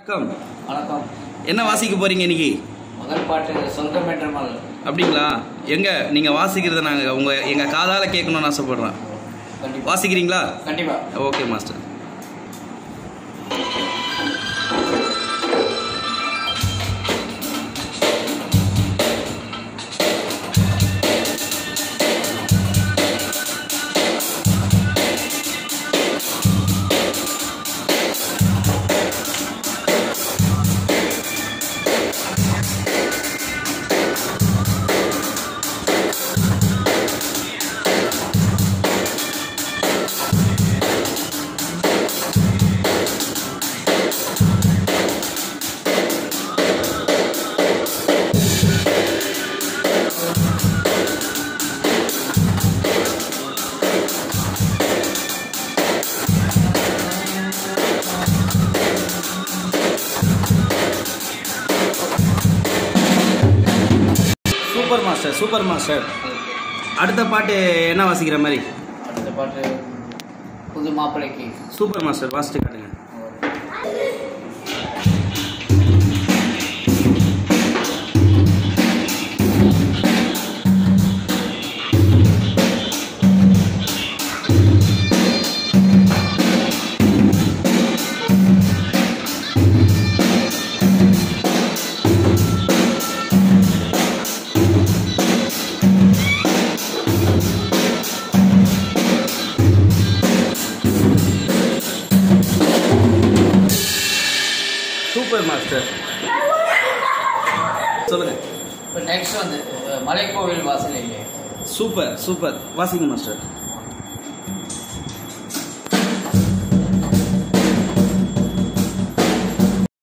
வணக்கம் வணக்கம் என்ன வாசிக்க போறீங்க இன்னைக்கு முதல் பாட்டு சொந்தம் என்ற மகள் அப்படிங்களா எங்க நீங்க வாசிக்கிறத நாங்க உங்க எங்க காதால கேட்கணும்னு ஆசைப்படுறேன் கண்டிப்பா வாசிக்கிறீங்களா கண்டிப்பா okay master super master super master அடுத்த பாட்டு என்ன வாசிக்கிற மாதிரி அடுத்த பாட்டு புது மாப்பிள்ளைக்கு சூப்பர் மாஸ்டர் வாசிட்டு காட்டுங்க சூப்பர் மாஸ்டர் சொல்லுங்க இப்போ நெக்ஸ்ட் வந்து அஹ், மலைக்கோவில் வாசலிலே சூப்பர் சூப்பர் வாசிங்க மாஸ்டர்